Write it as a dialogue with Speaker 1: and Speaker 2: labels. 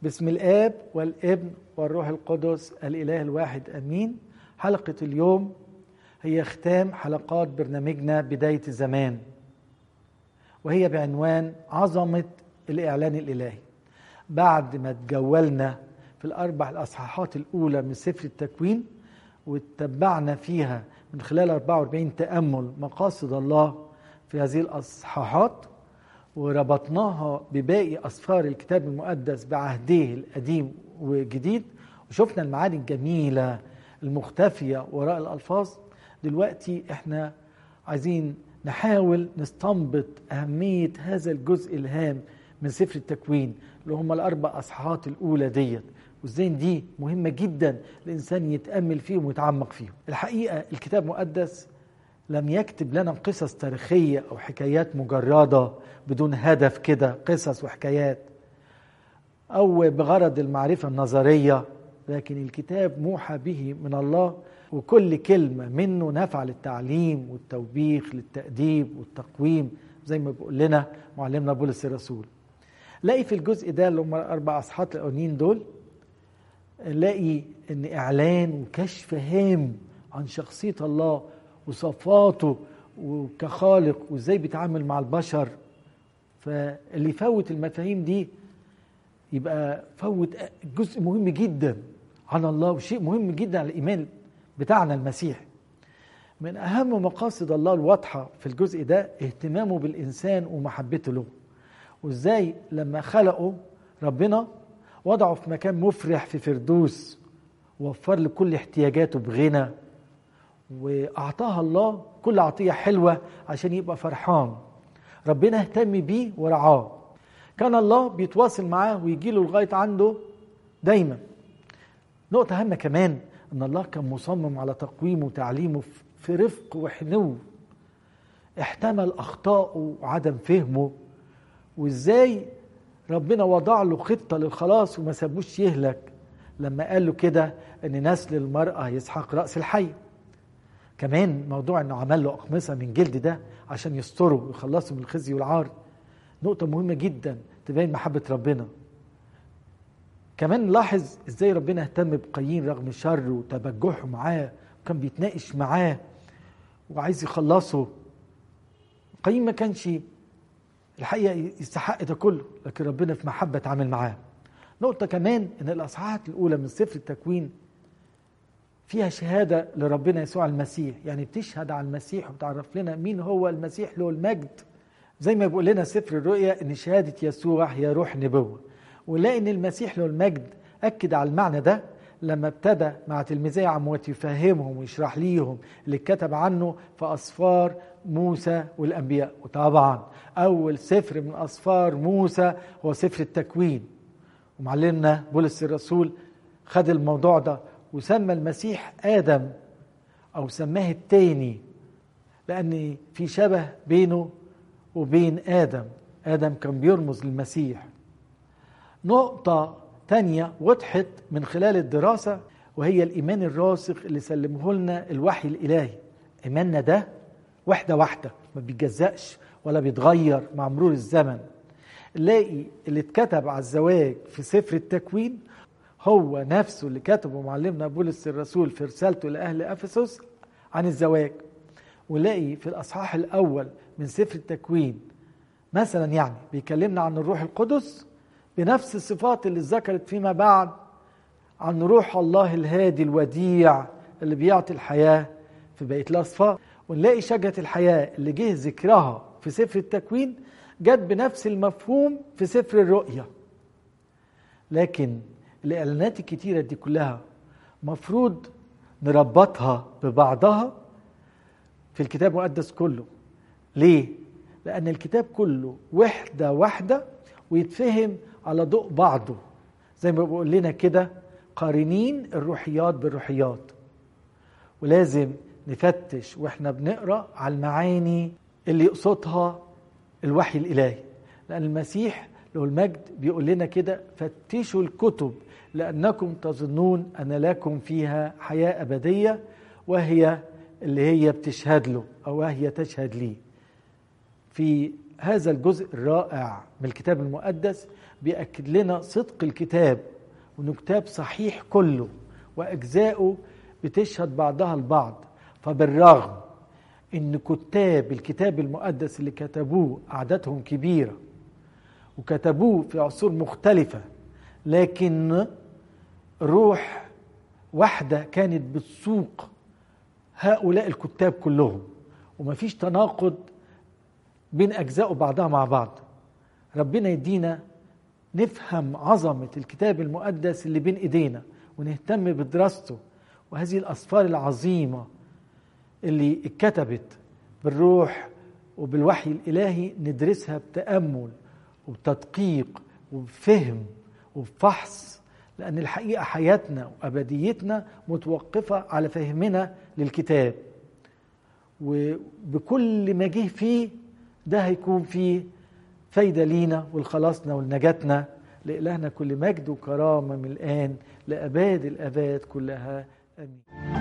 Speaker 1: باسم الآب والابن والروح القدس الإله الواحد أمين حلقة اليوم هي ختام حلقات برنامجنا بداية الزمان وهي بعنوان عظمة الإعلان الإلهي بعد ما تجولنا في الأربع الأصحاحات الأولى من سفر التكوين واتبعنا فيها من خلال 44 تأمل مقاصد الله في هذه الأصحاحات وربطناها بباقي أسفار الكتاب المقدس بعهده القديم والجديد وشفنا المعاني الجميلة المختفية وراء الألفاظ دلوقتي احنا عايزين نحاول نستنبط أهمية هذا الجزء الهام من سفر التكوين اللي هم الأربع أصحاحات الأولى ديت وازاي دي مهمة جدا الإنسان يتأمل فيهم ويتعمق فيهم الحقيقة الكتاب المقدس لم يكتب لنا قصص تاريخية أو حكايات مجردة بدون هدف كده قصص وحكايات أو بغرض المعرفة النظرية لكن الكتاب موحى به من الله وكل كلمة منه نفع للتعليم والتوبيخ للتأديب والتقويم زي ما بيقول لنا معلمنا بولس الرسول لاقي في الجزء ده اللي هم الأربع أصحات الأولين دول نلاقي ان اعلان وكشف هام عن شخصيه الله وصفاته وكخالق وازاي بيتعامل مع البشر فاللي يفوت المفاهيم دي يبقى فوت جزء مهم جدا عن الله وشيء مهم جدا على الايمان بتاعنا المسيح من اهم مقاصد الله الواضحه في الجزء ده اهتمامه بالانسان ومحبته له وازاي لما خلقه ربنا وضعه في مكان مفرح في فردوس ووفر له كل احتياجاته بغنى واعطاها الله كل عطيه حلوه عشان يبقى فرحان ربنا اهتم بيه ورعاه كان الله بيتواصل معاه ويجي له لغايه عنده دايما نقطه هامه كمان ان الله كان مصمم على تقويمه وتعليمه في رفق وحنو احتمل اخطائه وعدم فهمه وازاي ربنا وضع له خطه للخلاص وما سابوش يهلك لما قال له كده ان نسل المراه يسحق راس الحي كمان موضوع انه عمل له اقمصه من جلد ده عشان يستره ويخلصه من الخزي والعار نقطه مهمه جدا تبين محبه ربنا كمان نلاحظ ازاي ربنا اهتم بقايين رغم شره وتبجحه معاه وكان بيتناقش معاه وعايز يخلصه قايين ما كانش الحقيقه يستحق ده كله لكن ربنا في محبه اتعامل معاه نقطه كمان ان الاصحاحات الاولى من سفر التكوين فيها شهاده لربنا يسوع المسيح يعني بتشهد على المسيح وبتعرف لنا مين هو المسيح له المجد زي ما بيقول لنا سفر الرؤيا ان شهاده يسوع هي روح نبوه ونلاقي ان المسيح له المجد اكد على المعنى ده لما ابتدى مع تلميذي عموات يفهمهم ويشرح ليهم اللي اتكتب عنه في اسفار موسى والانبياء وطبعا اول سفر من اسفار موسى هو سفر التكوين ومعلمنا بولس الرسول خد الموضوع ده وسمى المسيح ادم او سماه التاني لان في شبه بينه وبين ادم ادم كان بيرمز للمسيح نقطه تانية وضحت من خلال الدراسة وهي الإيمان الراسخ اللي سلمه لنا الوحي الإلهي إيماننا ده وحدة واحدة ما بيتجزأش ولا بيتغير مع مرور الزمن نلاقي اللي اتكتب على الزواج في سفر التكوين هو نفسه اللي كتبه معلمنا بولس الرسول في رسالته لأهل أفسس عن الزواج ونلاقي في الأصحاح الأول من سفر التكوين مثلا يعني بيكلمنا عن الروح القدس بنفس الصفات اللي ذكرت فيما بعد عن روح الله الهادي الوديع اللي بيعطي الحياة في بقية الأصفار ونلاقي شجرة الحياة اللي جه ذكرها في سفر التكوين جت بنفس المفهوم في سفر الرؤيا لكن الإعلانات الكتيرة دي كلها مفروض نربطها ببعضها في الكتاب المقدس كله ليه؟ لأن الكتاب كله وحدة واحدة ويتفهم على ضوء بعضه زي ما بيقول لنا كده قارنين الروحيات بالروحيات ولازم نفتش واحنا بنقرا على المعاني اللي يقصدها الوحي الالهي لان المسيح له المجد بيقول لنا كده فتشوا الكتب لانكم تظنون ان لكم فيها حياه ابديه وهي اللي هي بتشهد له او وهي تشهد ليه في هذا الجزء الرائع من الكتاب المقدس بيأكد لنا صدق الكتاب وانه كتاب صحيح كله واجزائه بتشهد بعضها البعض فبالرغم ان كتاب الكتاب المقدس اللي كتبوه اعدادهم كبيره وكتبوه في عصور مختلفه لكن روح واحده كانت بتسوق هؤلاء الكتاب كلهم ومفيش تناقض بين اجزاء بعضها مع بعض ربنا يدينا نفهم عظمه الكتاب المقدس اللي بين ايدينا ونهتم بدراسته وهذه الاسفار العظيمه اللي اتكتبت بالروح وبالوحي الالهي ندرسها بتامل وبتدقيق وبفهم وبفحص لان الحقيقه حياتنا وابديتنا متوقفه على فهمنا للكتاب وبكل ما جه فيه ده هيكون فيه فايدة لينا ولخلاصنا ولنجاتنا لإلهنا كل مجد وكرامة من الآن لأباد الأباد كلها آمين